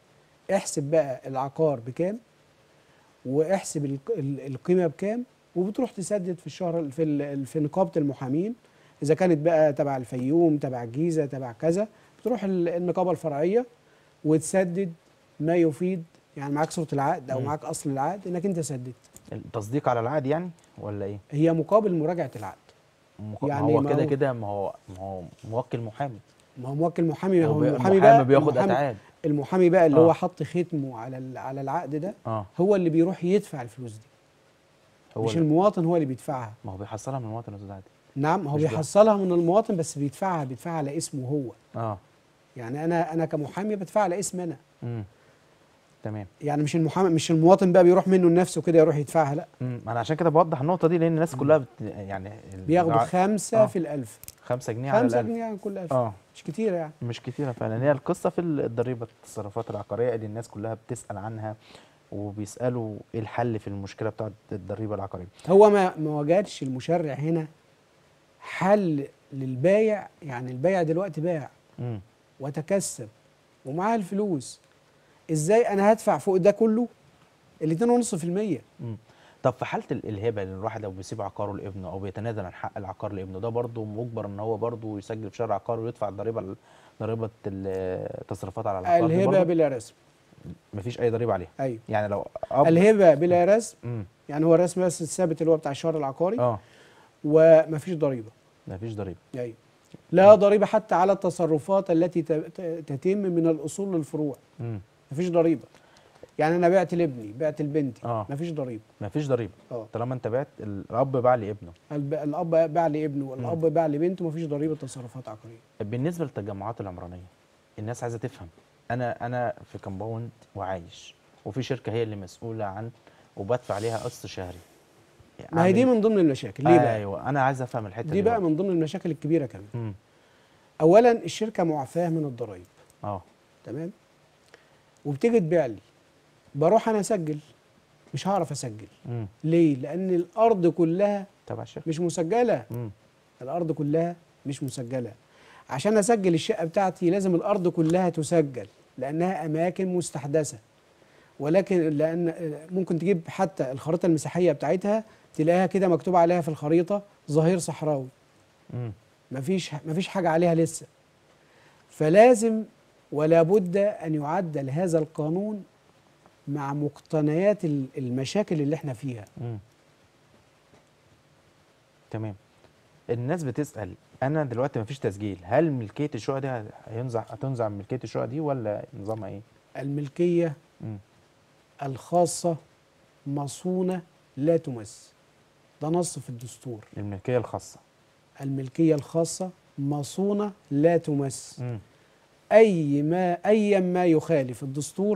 احسب بقى العقار بكام واحسب ال- ال- القيمه بكام وبتروح تسدد في الشهر في ال- في نقابه المحامين اذا كانت بقى تبع الفيوم تبع الجيزه تبع كذا بتروح ال- النقابه الفرعيه وتسدد ما يفيد يعني معاك صوره العقد او مم. معاك اصل العقد انك انت سددت التصديق على العقد يعني ولا ايه؟ هي مقابل مراجعه العقد مق- يعني ما هو ما كده هو- كده ما هو ما هو موكل محامي ما هو موكل محامي ما هو هو بي- المحامي المحامي بقى بياخد المحامي- اتعاب المحامي بقى اللي آه. هو حط ختمه على ال- على العقد ده اه هو اللي بيروح يدفع الفلوس دي هو مش اللي- المواطن هو اللي بيدفعها ما هو بيحصلها من المواطن يا استاذ عادل نعم هو مش ده. بيحصلها من المواطن بس بيدفعها بيدفعها على اسمه هو اه يعني انا انا كمحامي بدفعها على اسمي انا امم تمام يعني مش المحامي مش المواطن بقى بيروح منه لنفسه كده يروح يدفعها لا امم انا عشان كده بوضح النقطه دي لان الناس كلها بت... يعني ال- بياخدوا الع- خمسة آه. في الألف خمسة جنيه على خمسة الألف جنيه عن كل ألف اه مش كتير يعني مش كتيرة فعلا هي القصة في الضريبة التصرفات العقارية اللي الناس كلها بتسأل عنها وبيسألوا ايه الحل في المشكلة بتاعت الضريبة العقارية هو ما ما وجدش المشرع هنا حل للبايع يعني البايع دلوقتي باع امم وتكسب ومعاه الفلوس ازاي انا هدفع فوق ده كله الاتنين ونص في المية امم طب في حالة ال- الهبة اللي الواحد لو بيسيب عقاره لابنه او بيتنازل عن حق العقار لابنه ده برضه مجبر ان هو برضه يسجل في شهر عقار ويدفع الضريبة ال- ضريبة ال- التصرفات على العقار دي الهبة برضه بلا رسم مفيش اي ضريبة عليها ايوه يعني لو أب... الهبة بلا رسم امم يعني هو الرسم بس الثابت اللي هو بتاع الشهر العقاري اه ومفيش ضريبة مفيش ضريبة ايوه لا ضريبة حتى على التصرفات التي ت- ت- تتم من الأصول للفروع امم مفيش ضريبة يعني أنا بعت لابني بعت لبنتي آه. مفيش ضريبة مفيش ضريبة اه طالما انت بعت الاب باع لابنه الب- الأب باع لابنه والأب باع لبنته مفيش ضريبة تصرفات عقارية بالنسبه للتجمعات العمرانيه الناس عايزه تفهم انا انا في كومباوند وعايش وفي شركه هي اللي مسؤوله عن وبدفع عليها قسط شهري ما هي دي أعمل- من ضمن المشاكل ليه بقى؟ ايوه انا عايز افهم الحته دي بقى برضه. من ضمن المشاكل الكبيرة كمان مم. أولا الشركة معفاة من الضرائب اه تمام وبتيجي تبيع لي بروح أنا أسجل مش هعرف أسجل امم ليه؟ لأن الأرض كلها تبع الشركه مش مسجلة امم الارض كلها مش مسجله عشان اسجل الشقه بتاعتي لازم الارض كلها تسجل لانها اماكن مستحدثه ولكن لان ممكن تجيب حتى الخريطه المساحيه بتاعتها تلاقيها كده مكتوب عليها في الخريطه ظهير صحراوي امم مفيش مفيش حاجه عليها لسه فلازم ولا بد ان يعدل هذا القانون مع مقتنيات ال- المشاكل اللي احنا فيها امم تمام الناس بتسال انا دلوقتي مفيش تسجيل هل ملكيه الشقه دي هينزع هتنزع من ملكيه الشقه دي ولا نظامها ايه الملكيه امم الخاصة مصونة لا تمس ده نص في الدستور الملكيه الخاصه الملكية الخاصة مصونة لا تمس امم أي ما أيا ما يخالف الدستور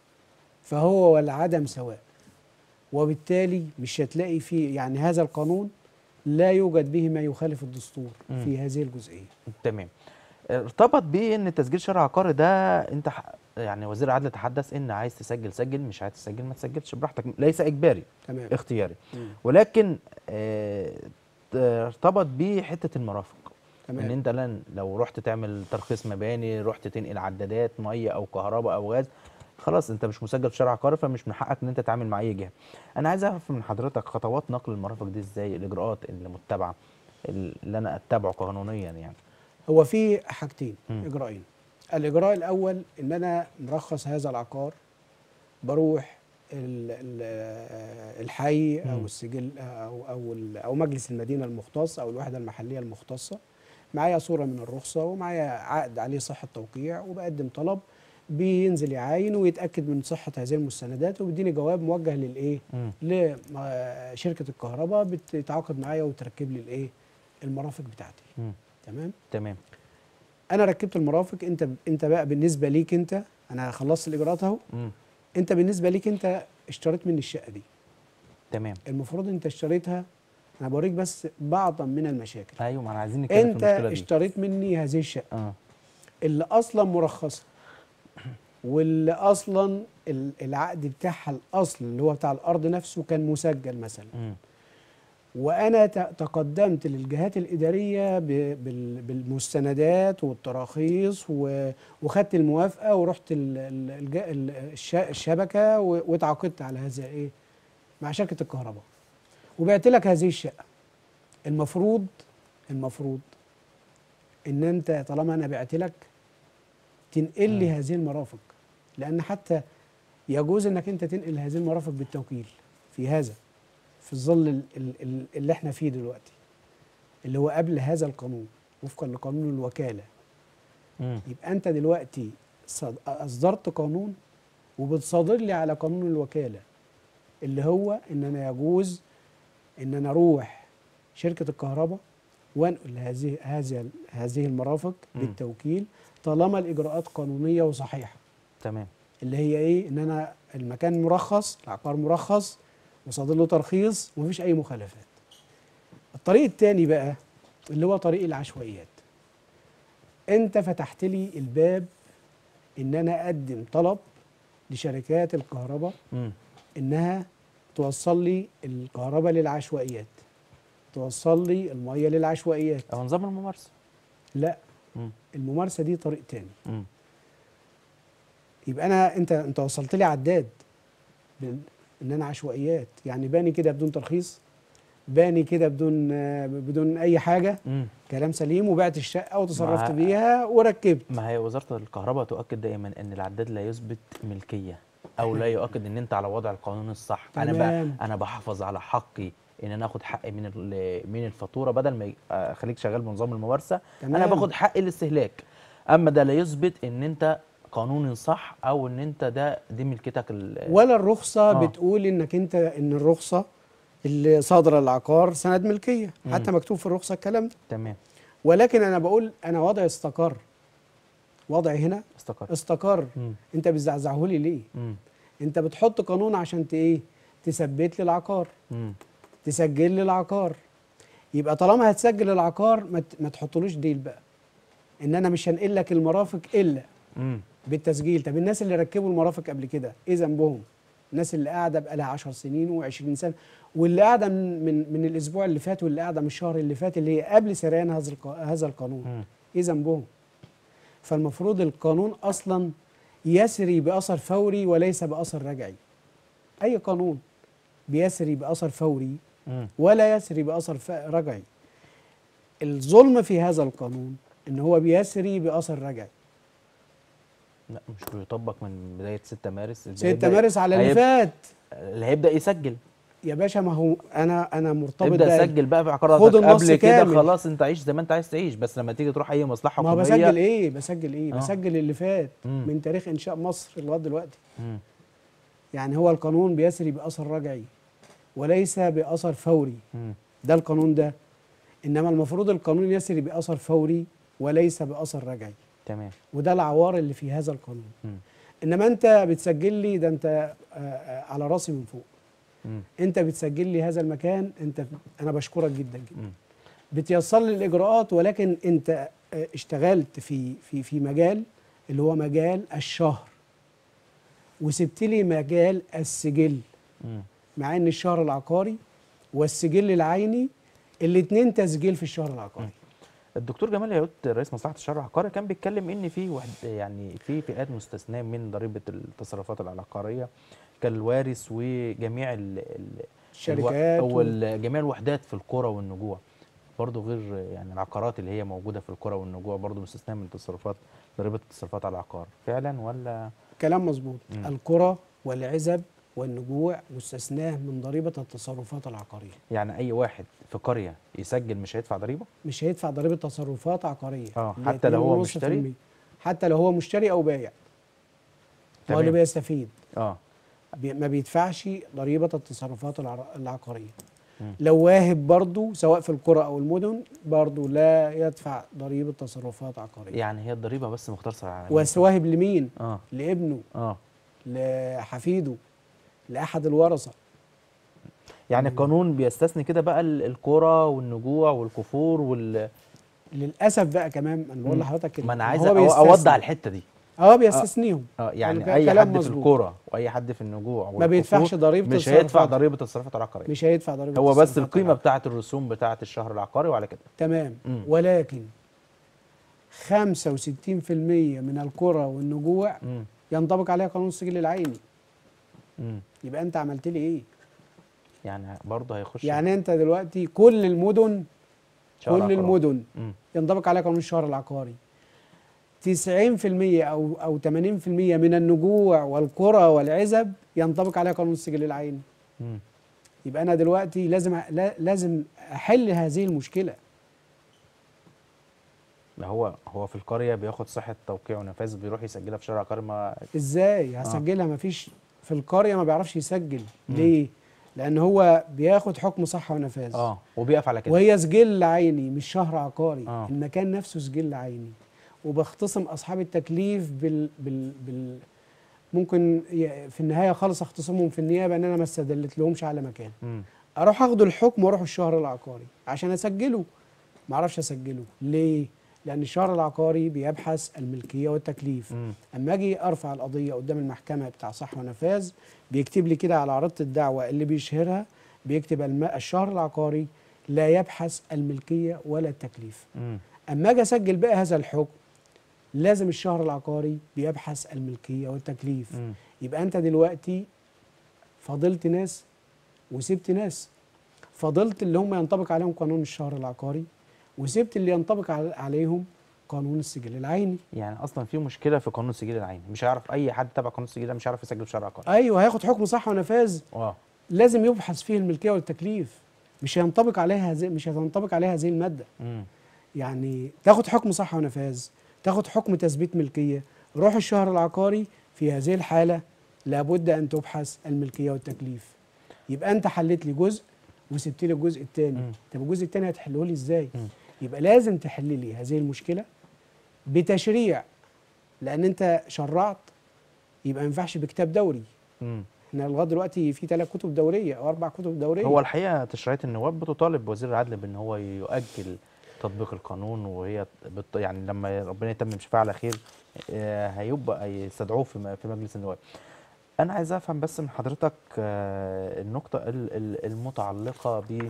فهو والعدم سواء وبالتالي مش هتلاقي فيه يعني هذا القانون لا يوجد به ما يخالف الدستور مم. في هذه الجزئية تمام ارتبط بيه ان تسجيل شرع عقاري ده انت ح... يعني وزير العدل تحدث ان عايز تسجل سجل مش عايز تسجل ما تسجلش براحتك ليس اجباري تمام اختياري مم. ولكن آه، ارتبط بيه حته المرافق ان تمام انت لن لو رحت تعمل ترخيص مباني رحت تنقل عدادات ميه او كهرباء او غاز خلاص انت مش مسجل في شرع عقاري فمش من حقك ان انت تتعامل مع اي جهه انا عايز اعرف من حضرتك خطوات نقل المرافق دي ازاي الاجراءات اللي متبعه اللي انا اتبعه قانونيا يعني هو في حاجتين مم. اجراءين الاجراء الاول ان انا مرخص هذا العقار بروح ال- ال- الحي او مم. السجل او او ال- او مجلس المدينه المختص او الوحده المحليه المختصه معايا صوره من الرخصه ومعايا عقد عليه صحه توقيع وبقدم طلب بينزل يعاين ويتاكد من صحه هذه المستندات وبيديني جواب موجه للايه مم. لشركه الكهرباء بتتعاقد معايا وتركب لي الايه المرافق بتاعتي مم. تمام تمام انا ركبت المرافق انت انت بقى بالنسبه ليك انت انا خلصت الاجراءات اهو مم. انت بالنسبه ليك انت اشتريت مني الشقه دي تمام المفروض انت اشتريتها انا بوريك بس بعضا من المشاكل ايوه ما انا عايزين نتكلم انت في المشكله دي اشتريت مني هذه الشقه اه اللي اصلا مرخصه واللي اصلا ال- العقد بتاعها الاصل اللي هو بتاع الارض نفسه كان مسجل مثلا مم. وانا ت- تقدمت للجهات الاداريه ب- بال- بالمستندات والتراخيص و- وخدت الموافقه ورحت ال- ال- الج- ال- الش- الشبكه و- واتعاقدت على هذا ايه مع شركه الكهرباء وبعت لك هذه الشقه المفروض المفروض ان انت طالما انا بعت لك تنقل لي هذه المرافق لان حتى يجوز انك انت تنقل هذه المرافق بالتوكيل في هذا في الظل ال- ال- ال- اللي احنا فيه دلوقتي اللي هو قبل هذا القانون وفقا لقانون الوكاله مم. يبقى انت دلوقتي صد- اصدرت قانون وبتصادر لي على قانون الوكاله اللي هو ان انا يجوز ان انا اروح شركه الكهرباء وانقل هذه هذه هذه المرافق مم. بالتوكيل طالما الاجراءات قانونيه وصحيحه تمام اللي هي ايه ان انا المكان مرخص العقار مرخص وصادر له ترخيص ومفيش اي مخالفات الطريق التاني بقى اللي هو طريق العشوائيات انت فتحت لي الباب ان انا اقدم طلب لشركات الكهرباء مم. انها توصل لي الكهرباء للعشوائيات توصل لي الميه للعشوائيات او نظام الممارسه لا مم. الممارسه دي طريق تاني مم. يبقى انا انت انت وصلت لي عداد بال- ان انا عشوائيات يعني باني كده بدون ترخيص باني كده بدون آه، بدون اي حاجه مم. كلام سليم وبعت الشقه وتصرفت مع- بيها وركبت ما هي وزاره الكهرباء تؤكد دائما ان العداد لا يثبت ملكيه او لا يؤكد ان انت على وضع القانون الصح انا تمام. بقى انا بحافظ على حقي ان انا اخد حقي من ال- من الفاتوره بدل ما ي- اخليك شغال بنظام الممارسه انا تمام. باخد حق الاستهلاك اما ده لا يثبت ان انت قانوني صح او ان انت ده دي ملكتك ال- ولا الرخصه آه. آه. بتقول انك انت ان الرخصه اللي صادره العقار سند ملكيه حتى مكتوب في الرخصه الكلام ده تمام ولكن انا بقول انا وضعي استقر وضعي هنا استقر استقر مم. انت بتزعزعه لي ليه مم. انت بتحط قانون عشان ت- ايه تثبت لي العقار مم. تسجل لي العقار يبقى طالما هتسجل العقار ما ت- ما تحطلوش ديل بقى ان انا مش هنقل لك المرافق الا مم. بالتسجيل طب الناس اللي ركبوا المرافق قبل كده ايه ذنبهم الناس اللي قاعده بقى لها 10 سنين و20 سنه واللي قاعده من, من من الاسبوع اللي فات واللي قاعده من الشهر اللي فات اللي هي قبل سريان هذا الق- هذا القانون مم. ايه ذنبهم فالمفروض القانون اصلا يسري باثر فوري وليس باثر رجعي اي قانون بيسري باثر فوري مم. ولا يسري باثر ف- رجعي الظلم في هذا القانون ان هو بيسري باثر رجعي لا مش بيطبق من بدايه 6 مارس اللي 6 هيبدأ- مارس على اللي هيب- فات اللي هيبدا يسجل يا باشا ما هو انا انا مرتبط ابدا بقى- سجل بقى في عقاراتك خد النص قبل كده كامل. خلاص انت عيش زي ما انت عايز تعيش بس لما تيجي تروح اي مصلحه ما هو حكوميه بسجل ايه بسجل ايه آه. بسجل اللي فات مم. من تاريخ انشاء مصر لغايه دلوقتي مم. يعني هو القانون بيسري باثر رجعي وليس باثر فوري مم. ده القانون ده انما المفروض القانون يسري باثر فوري وليس باثر رجعي تمام وده العوار اللي في هذا القانون مم. انما انت بتسجل لي ده انت آه، آه، على راسي من فوق مم. انت بتسجل لي هذا المكان انت انا بشكرك جدا جدا مم. بتيسر لي الاجراءات ولكن انت آه، اشتغلت في في في مجال اللي هو مجال الشهر وسبت لي مجال السجل مم. مع ان الشهر العقاري والسجل العيني الاثنين تسجيل في الشهر العقاري الدكتور جمال ياقوت رئيس مصلحه الشهر العقاري كان بيتكلم ان في واحد يعني في فئات مستثناه من ضريبه التصرفات العقاريه كالوارث وجميع ال ال الشركات او و- ال- جميع الوحدات في القرى والنجوع برضه غير يعني العقارات اللي هي موجوده في القرى والنجوع برضه مستثناه من تصرفات ضريبه التصرفات على العقار فعلا ولا كلام مظبوط مم. القرى والعزب والنجوع مستثناه من ضريبه التصرفات العقاريه يعني اي واحد في قريه يسجل مش هيدفع ضريبه مش هيدفع ضريبه تصرفات عقاريه آه، اللي حتى لو هو 2.5%. مشتري؟ حتى لو هو مشتري او بايع هو اللي تمام. بيستفيد اه بي ما بيدفعش ضريبه التصرفات العر- العقاريه مم. لو واهب برضه سواء في القرى او المدن برضه لا يدفع ضريبه تصرفات عقاريه يعني هي الضريبه بس مختصره على بس واهب لمين اه لابنه اه لحفيده لاحد الورثه يعني القانون بيستثني كده بقى ال- القرى والنجوع والكفور وال للاسف بقى كمان انا بقول مم. لحضرتك ما انا إن عايز هو أو- بيستثني. اوضح الحته دي اه بيستثنيهم اه يعني كلام اي حد في مظبوط. الكوره واي حد في النجوع ما بيدفعش والقصور ضريبة مش التصرفات. هيدفع ضريبه التصرفات العقاريه مش هيدفع ضريبه هو بس التصرفات القيمه العقارية. بتاعه الرسوم بتاعه الشهر العقاري وعلى كده تمام مم. ولكن 65% من القرى والنجوع مم. ينطبق عليها قانون السجل العيني مم. يبقى انت عملت لي ايه يعني برضه هيخش يعني انت دلوقتي كل المدن شهر كل عقاري. المدن مم. ينطبق عليها قانون الشهر العقاري 90% او او 80% من النجوع والقرى والعزب ينطبق عليها قانون السجل العيني مم. يبقى انا دلوقتي لازم أ- لا- لازم احل هذه المشكله ده هو هو في القريه بياخد صحه توقيع ونفاذ بيروح يسجلها في شهر عقاري ما ازاي هسجلها مفيش في القريه ما بيعرفش يسجل ليه لان هو بياخد حكم صحه ونفاذ اه وبيقف على كده وهي سجل عيني مش شهر عقاري آه. المكان نفسه سجل عيني وبختصم اصحاب التكليف بال بال بال ممكن ي- في النهايه خالص اختصمهم في النيابه ان انا ما استدلت لهمش على مكان مم. اروح اخد الحكم واروح الشهر العقاري عشان اسجله ما اعرفش اسجله ليه لان الشهر العقاري بيبحث الملكيه والتكليف مم. اما اجي ارفع القضيه قدام المحكمه بتاع صح ونفاذ بيكتب لي كده على عريضه الدعوه اللي بيشهرها بيكتب الم... الشهر العقاري لا يبحث الملكيه ولا التكليف مم. اما اجي اسجل بقى هذا الحكم لازم الشهر العقاري بيبحث الملكيه والتكليف مم. يبقى انت دلوقتي فضلت ناس وسبت ناس فضلت اللي هم ينطبق عليهم قانون الشهر العقاري وسبت اللي ينطبق عل- عليهم قانون السجل العيني يعني اصلا في مشكله في قانون السجل العيني مش هيعرف اي حد تبع قانون السجل ده مش هيعرف يسجل في شهر عقاري ايوه هياخد حكم صح ونفاذ اه لازم يبحث فيه الملكيه والتكليف مش هينطبق عليها هذه مش هتنطبق عليها هذه الماده مم. يعني تاخد حكم صح ونفاذ تاخد حكم تثبيت ملكيه روح الشهر العقاري في هذه الحاله لابد ان تبحث الملكيه والتكليف يبقى انت حليت لي جزء وسبت لي الجزء الثاني مم. طب الجزء الثاني هتحله لي ازاي مم. يبقى لازم تحل لي هذه المشكله بتشريع لان انت شرعت يبقى ما ينفعش بكتاب دوري مم. احنا لغايه دلوقتي في ثلاث كتب دوريه او اربع كتب دوريه هو الحقيقه تشريعات النواب بتطالب وزير العدل بان هو يؤجل تطبيق القانون وهي بت يعني لما ربنا يتمم شفاعه على خير آه، هيبقى يستدعوه في م- في مجلس النواب. انا عايز افهم بس من حضرتك آه، النقطه ال- ال- المتعلقه ب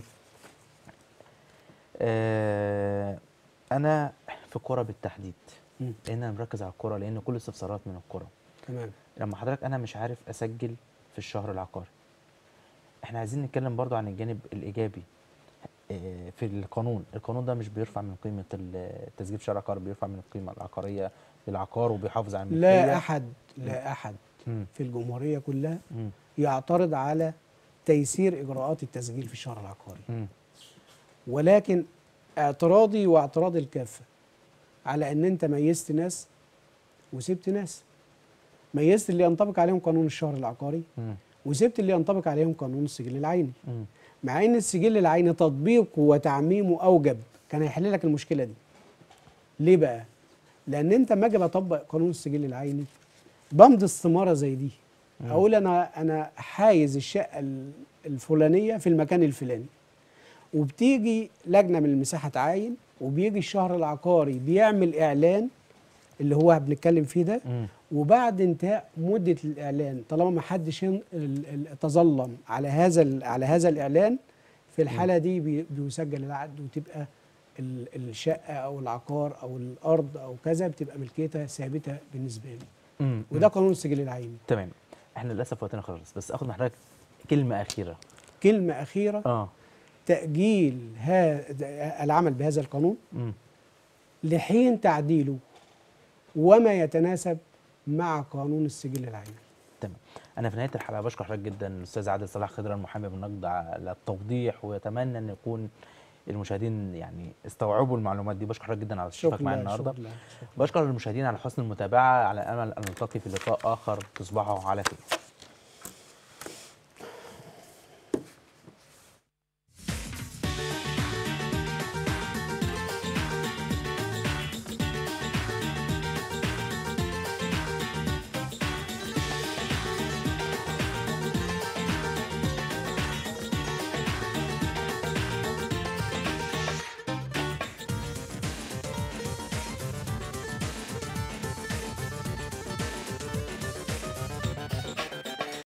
آه، انا في كرة بالتحديد مم. لان انا مركز على الكرة لان كل استفسارات من الكرة تمام لما حضرتك انا مش عارف اسجل في الشهر العقاري احنا عايزين نتكلم برضو عن الجانب الايجابي آه، في القانون القانون ده مش بيرفع من قيمه التسجيل في الشهر العقاري بيرفع من القيمه العقاريه للعقار وبيحافظ على لا الملكيه احد لا احد مم. في الجمهوريه كلها مم. يعترض على تيسير اجراءات التسجيل في الشهر العقاري مم. ولكن اعتراضي واعتراض الكافه على ان انت ميزت ناس وسبت ناس ميزت اللي ينطبق عليهم قانون الشهر العقاري مم. وسبت اللي ينطبق عليهم قانون السجل العيني مم. مع ان السجل العيني تطبيقه وتعميمه اوجب كان هيحل لك المشكله دي ليه بقى لان انت لما اجي بطبق قانون السجل العيني بمضي استماره زي دي اقول انا انا حايز الشقه ال- الفلانيه في المكان الفلاني وبتيجي لجنه من المساحه تعاين وبيجي الشهر العقاري بيعمل اعلان اللي هو بنتكلم فيه ده مم. وبعد انتهاء مده الاعلان طالما ما حدش ين- ال- ال- تظلم على هذا ال- على هذا الاعلان في الحاله دي بي- بيسجل العقد وتبقى ال- الشقه او العقار او الارض او كذا بتبقى ملكيتها ثابته بالنسبه لي مم. وده قانون السجل العيني تمام احنا للاسف وقتنا خلص بس اخد من حضرتك كلمه اخيره كلمه اخيره اه تاجيل ها العمل بهذا القانون مم. لحين تعديله وما يتناسب مع قانون السجل العيني تمام انا في نهايه الحلقه بشكر حضرتك جدا الاستاذ عادل صلاح خضر المحامي بالنقد على التوضيح ويتمنى ان يكون المشاهدين يعني استوعبوا المعلومات دي بشكر حضرتك جدا على استضافتك معايا النهارده شكرا شكرا. بشكر المشاهدين على حسن المتابعه على امل ان نلتقي في لقاء اخر تصبحوا على خير